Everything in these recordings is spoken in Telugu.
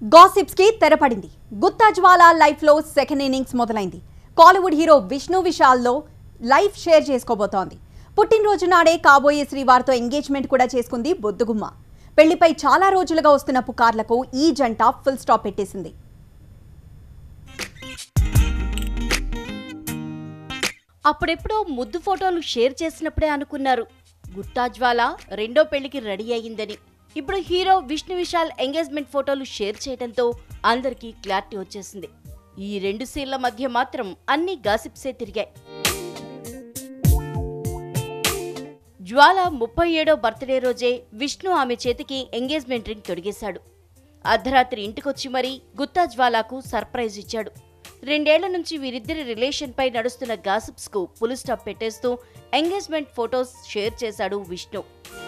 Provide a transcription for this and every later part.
గాసిప్స్ కి తెరపడింది గుత్తా జ్వాల లైఫ్ లో సెకండ్ ఇన్నింగ్స్ మొదలైంది కాలీవుడ్ హీరో విష్ణు విశాల్లో లైఫ్ షేర్ చేసుకోబోతోంది పుట్టినరోజు నాడే కాబోయే శ్రీవారితో ఎంగేజ్మెంట్ కూడా చేసుకుంది బొద్దుగుమ్మ పెళ్లిపై చాలా రోజులుగా వస్తున్న పుకార్లకు ఈ జంట ఫుల్ స్టాప్ పెట్టేసింది అప్పుడెప్పుడో ముద్దు ఫోటోలు షేర్ చేసినప్పుడే అనుకున్నారు గుత్తాజ్వాల రెండో పెళ్లికి రెడీ అయ్యిందని ఇప్పుడు హీరో విష్ణు విశాల్ ఎంగేజ్మెంట్ ఫోటోలు షేర్ చేయడంతో అందరికీ క్లారిటీ వచ్చేసింది ఈ రెండు సీన్ల మధ్య మాత్రం అన్ని గాసిప్సే తిరిగాయి జ్వాల ముప్పై ఏడో బర్త్డే రోజే విష్ణు ఆమె చేతికి ఎంగేజ్మెంట్ రింగ్ తొడిగేశాడు అర్ధరాత్రి ఇంటికొచ్చి మరీ గుత్తా జ్వాలకు సర్ప్రైజ్ ఇచ్చాడు రెండేళ్ల నుంచి వీరిద్దరి రిలేషన్ పై నడుస్తున్న గాసిప్స్ కు పులి స్టాప్ పెట్టేస్తూ ఎంగేజ్మెంట్ ఫొటోస్ షేర్ చేశాడు విష్ణు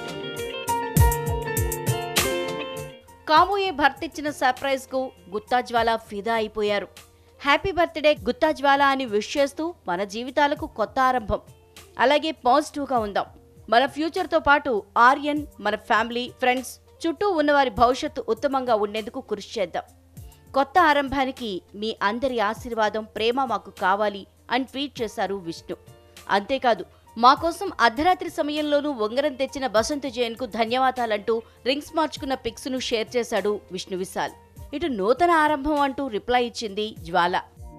కాబోయే భర్త ఇచ్చిన సర్ప్రైజ్ కు గుత్తా జ్వాల ఫిదా అయిపోయారు హ్యాపీ బర్త్డే గుత్తా జ్వాల అని విష్ చేస్తూ మన జీవితాలకు కొత్త ఆరంభం అలాగే పాజిటివ్గా ఉందాం మన ఫ్యూచర్తో పాటు ఆర్యన్ మన ఫ్యామిలీ ఫ్రెండ్స్ చుట్టూ ఉన్నవారి భవిష్యత్తు ఉత్తమంగా ఉండేందుకు కృషి చేద్దాం కొత్త ఆరంభానికి మీ అందరి ఆశీర్వాదం ప్రేమ మాకు కావాలి అని ట్వీట్ చేశారు విష్ణు అంతేకాదు మా కోసం అర్ధరాత్రి సమయంలోనూ ఉంగరం తెచ్చిన బసంత్ జైన్ కు ధన్యవాదాలంటూ రింగ్స్ మార్చుకున్న పిక్స్ ను షేర్ చేశాడు విష్ణు విశాల్ ఇటు నూతన ఆరంభం అంటూ రిప్లై ఇచ్చింది జ్వాల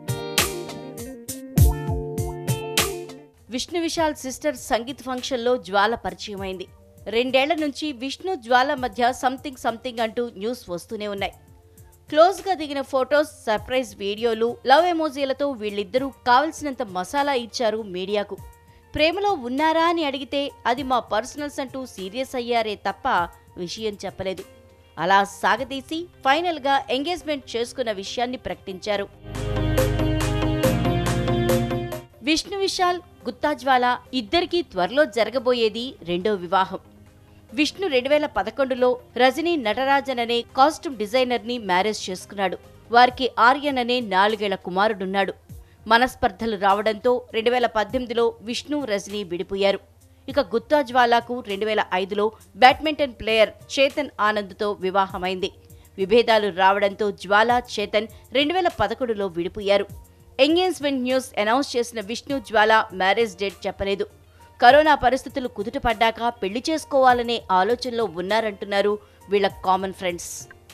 విష్ణు విశాల్ సిస్టర్ సంగీత్ ఫంక్షన్లో జ్వాల పరిచయమైంది రెండేళ్ల నుంచి విష్ణు జ్వాల మధ్య సంథింగ్ సంథింగ్ అంటూ న్యూస్ వస్తూనే ఉన్నాయి క్లోజ్గా దిగిన ఫొటోస్ సర్ప్రైజ్ వీడియోలు లవ్ ఎమోజీలతో వీళ్ళిద్దరూ కావలసినంత మసాలా ఇచ్చారు మీడియాకు ప్రేమలో ఉన్నారా అని అడిగితే అది మా పర్సనల్స్ అంటూ సీరియస్ అయ్యారే తప్ప విషయం చెప్పలేదు అలా సాగదీసి ఫైనల్గా ఎంగేజ్మెంట్ చేసుకున్న విషయాన్ని ప్రకటించారు విష్ణు విశాల్ గుత్తాజ్వాల ఇద్దరికీ త్వరలో జరగబోయేది రెండో వివాహం విష్ణు రెండు వేల పదకొండులో రజనీ నటరాజన్ అనే కాస్ట్యూమ్ డిజైనర్ ని మ్యారేజ్ చేసుకున్నాడు వారికి ఆర్యన్ అనే నాలుగేళ్ల కుమారుడున్నాడు మనస్పర్ధలు రావడంతో రెండు వేల పద్దెనిమిదిలో విష్ణు రజనీ విడిపోయారు ఇక గుత్తాజ్వాలాకు రెండు వేల ఐదులో బ్యాడ్మింటన్ ప్లేయర్ చేతన్ ఆనంద్తో వివాహమైంది విభేదాలు రావడంతో జ్వాల చేతన్ రెండు వేల పదకొండులో విడిపోయారు ఎంగేజ్మెంట్ న్యూస్ అనౌన్స్ చేసిన విష్ణు జ్వాల మ్యారేజ్ డేట్ చెప్పలేదు కరోనా పరిస్థితులు కుదుటపడ్డాక పెళ్లి చేసుకోవాలనే ఆలోచనలో ఉన్నారంటున్నారు వీళ్ళ కామన్ ఫ్రెండ్స్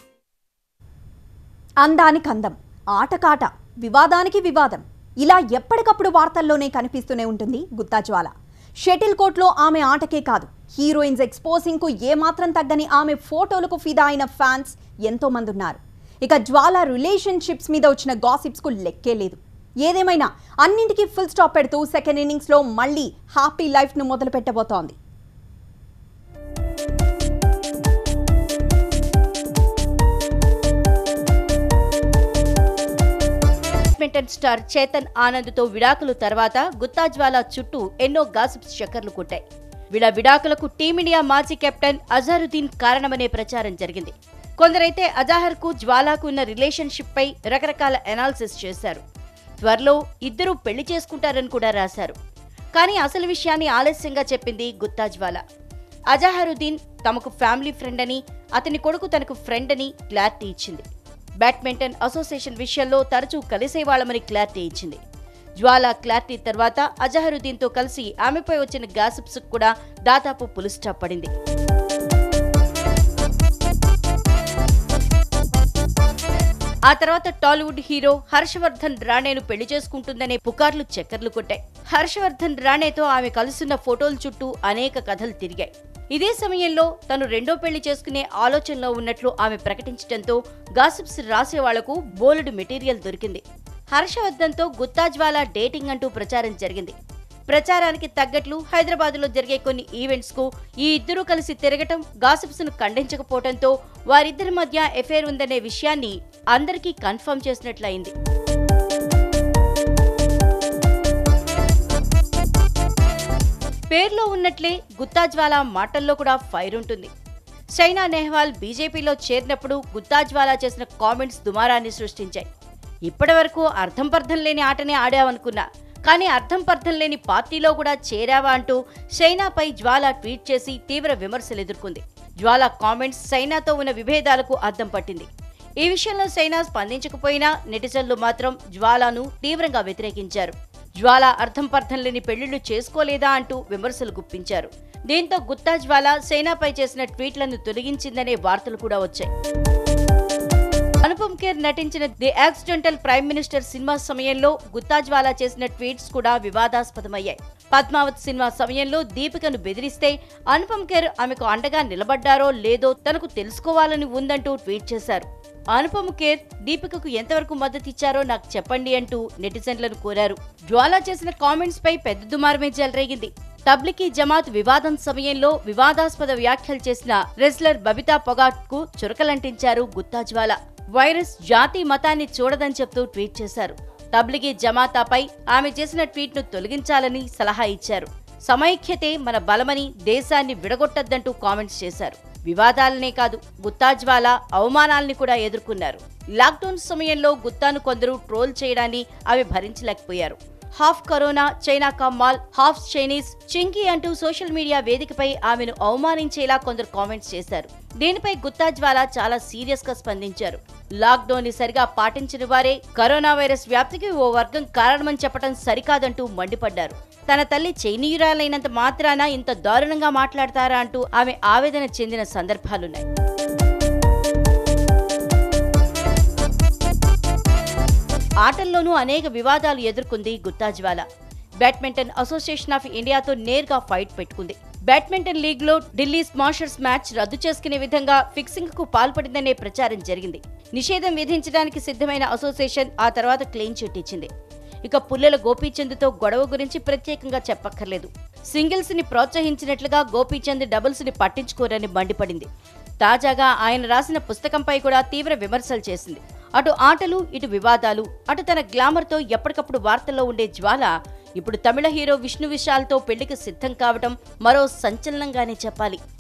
అందానికి అందం ఆటకాట వివాదానికి వివాదం ఇలా ఎప్పటికప్పుడు వార్తల్లోనే కనిపిస్తూనే ఉంటుంది గుత్తా జ్వాల షటిల్ కోర్ట్లో ఆమె ఆటకే కాదు హీరోయిన్స్ ఎక్స్పోజింగ్ కు ఏమాత్రం తగ్గని ఆమె ఫోటోలకు ఫిదా అయిన ఫ్యాన్స్ ఎంతో మంది ఉన్నారు ఇక జ్వాల రిలేషన్షిప్స్ మీద వచ్చిన గాసిప్స్ కు లెక్కే లేదు ఏదేమైనా అన్నింటికీ ఫుల్ స్టాప్ పెడుతూ సెకండ్ ఇన్నింగ్స్ లో మళ్ళీ హ్యాపీ లైఫ్ ను మొదలు పెట్టబోతోంది బ్యాడ్మింటన్ స్టార్ చేతన్ ఆనంద్తో విడాకులు తర్వాత గుత్తాజ్వాల చుట్టూ ఎన్నో గాసిప్స్ చక్కర్లు కొట్టాయి వీళ్ళ విడాకులకు టీమిండియా మాజీ కెప్టెన్ అజారుద్దీన్ కారణమనే ప్రచారం జరిగింది కొందరైతే అజాహర్కు జ్వాలాకు ఉన్న రిలేషన్షిప్ పై రకరకాల అనాలిసిస్ చేశారు త్వరలో ఇద్దరూ పెళ్లి చేసుకుంటారని కూడా రాశారు కానీ అసలు విషయాన్ని ఆలస్యంగా చెప్పింది గుత్తాజ్వాల అజాహరుద్దీన్ తమకు ఫ్యామిలీ ఫ్రెండ్ అని అతని కొడుకు తనకు ఫ్రెండ్ అని క్లారిటీ ఇచ్చింది బ్యాడ్మింటన్ అసోసియేషన్ విషయంలో తరచూ కలిసేవాళ్లమని క్లారిటీ ఇచ్చింది జ్వాల క్లారిటీ తర్వాత అజహరుద్దీన్తో కలిసి ఆమెపై వచ్చిన గాసిప్స్ కూడా దాదాపు పులిస్టాప్ పడింది ఆ తర్వాత టాలీవుడ్ హీరో హర్షవర్ధన్ రాణేను పెళ్లి చేసుకుంటుందనే పుకార్లు చక్కర్లు కొట్టాయి హర్షవర్ధన్ రాణేతో ఆమె కలుస్తున్న ఫోటోల చుట్టూ అనేక కథలు తిరిగాయి ఇదే సమయంలో తను రెండో పెళ్లి చేసుకునే ఆలోచనలో ఉన్నట్లు ఆమె ప్రకటించడంతో గాసిప్స్ రాసే వాళ్లకు బోలెడు మెటీరియల్ దొరికింది హర్షవర్ధన్తో గుత్తాజ్వాల డేటింగ్ అంటూ ప్రచారం జరిగింది ప్రచారానికి తగ్గట్లు హైదరాబాద్లో జరిగే కొన్ని ఈవెంట్స్ కు ఈ ఇద్దరూ కలిసి తిరగటం గాసిప్స్ ను ఖండించకపోవడంతో వారిద్దరి మధ్య ఎఫైర్ ఉందనే విషయాన్ని అందరికీ కన్ఫర్మ్ చేసినట్లయింది పేర్లో ఉన్నట్లే గుత్తాజ్వాల మాటల్లో కూడా ఫైర్ ఉంటుంది సైనా నెహ్వాల్ బీజేపీలో చేరినప్పుడు గుత్తాజ్వాలా చేసిన కామెంట్స్ దుమారాన్ని సృష్టించాయి ఇప్పటివరకు అర్థం పర్థం లేని ఆటనే ఆడావనుకున్నా కానీ అర్థం పర్థం లేని పార్టీలో కూడా చేరావా అంటూ సైనాపై జ్వాల ట్వీట్ చేసి తీవ్ర విమర్శలు ఎదుర్కొంది జ్వాల కామెంట్స్ సైనాతో ఉన్న విభేదాలకు అద్దం పట్టింది ఈ విషయంలో సైనా స్పందించకపోయినా నెటిజన్లు మాత్రం జ్వాలను తీవ్రంగా వ్యతిరేకించారు జ్వాల అర్థం పర్థం లేని పెళ్లిళ్లు చేసుకోలేదా అంటూ విమర్శలు గుప్పించారు దీంతో గుత్తా జ్వాల సేనాపై చేసిన ట్వీట్లను తొలగించిందనే వార్తలు కూడా వచ్చాయి అనుపమ్ ఖేర్ నటించిన ది యాక్సిడెంటల్ ప్రైమ్ మినిస్టర్ సినిమా సమయంలో గుత్తా జ్వాల చేసిన ట్వీట్స్ కూడా వివాదాస్పదమయ్యాయి పద్మావత్ సినిమా సమయంలో దీపికను బెదిరిస్తే అనుపమ్ ఖేర్ ఆమెకు అండగా నిలబడ్డారో లేదో తనకు తెలుసుకోవాలని ఉందంటూ ట్వీట్ చేశారు అనుపమ్ ఖేర్ దీపికకు ఎంతవరకు మద్దతిచ్చారో నాకు చెప్పండి అంటూ నెటిజన్లను కోరారు జ్వాలా చేసిన కామెంట్స్ పై పెద్ద దుమారమే చెలరేగింది తబ్లికీ జమాత్ వివాదం సమయంలో వివాదాస్పద వ్యాఖ్యలు చేసిన రెస్లర్ బబితా పొగాట్ కు చురకలంటించారు గుత్తా జ్వాల వైరస్ జాతి మతాన్ని చూడదని చెప్తూ ట్వీట్ చేశారు తబ్లిగీ జమాతాపై ఆమె చేసిన ట్వీట్ను తొలగించాలని సలహా ఇచ్చారు సమైక్యతే మన బలమని దేశాన్ని విడగొట్టద్దంటూ కామెంట్స్ చేశారు వివాదాలనే కాదు గుత్తాజ్వాల అవమానాల్ని కూడా ఎదుర్కొన్నారు లాక్డౌన్ సమయంలో గుత్తాను కొందరు ట్రోల్ చేయడాన్ని ఆమె భరించలేకపోయారు హాఫ్ కరోనా చైనా కమ్మాల్ హాఫ్ చైనీస్ చింకీ అంటూ సోషల్ మీడియా వేదికపై ఆమెను అవమానించేలా కొందరు కామెంట్స్ చేశారు దీనిపై గుత్తా జ్వాల చాలా సీరియస్ గా స్పందించారు లాక్డౌన్ ని సరిగా పాటించని వారే కరోనా వైరస్ వ్యాప్తికి ఓ వర్గం కారణమని చెప్పడం సరికాదంటూ మండిపడ్డారు తన తల్లి చైనీయురాలైనంత మాత్రాన ఇంత దారుణంగా మాట్లాడతారా అంటూ ఆమె ఆవేదన చెందిన సందర్భాలున్నాయి ఆటల్లోనూ అనేక వివాదాలు ఎదుర్కొంది గుత్తాజ్వాల బ్యాడ్మింటన్ అసోసియేషన్ ఆఫ్ ఇండియాతో నేరుగా ఫైట్ పెట్టుకుంది బ్యాడ్మింటన్ లీగ్ లో ఢిల్లీ స్మాషర్స్ మ్యాచ్ రద్దు చేసుకునే విధంగా ఫిక్సింగ్ కు పాల్పడిందనే ప్రచారం జరిగింది నిషేధం విధించడానికి సిద్ధమైన అసోసియేషన్ ఆ తర్వాత క్లెయిమ్ చిట్ ఇచ్చింది ఇక పుల్లెల గోపీచంద్తో గొడవ గురించి ప్రత్యేకంగా చెప్పక్కర్లేదు సింగిల్స్ ని ప్రోత్సహించినట్లుగా గోపీచంద్ డబుల్స్ ని పట్టించుకోరని మండిపడింది తాజాగా ఆయన రాసిన పుస్తకంపై కూడా తీవ్ర విమర్శలు చేసింది అటు ఆటలు ఇటు వివాదాలు అటు తన గ్లామర్తో ఎప్పటికప్పుడు వార్తల్లో ఉండే జ్వాల ఇప్పుడు తమిళ హీరో విష్ణు విశాల్తో పెళ్లికి సిద్ధం కావటం మరో సంచలనంగానే చెప్పాలి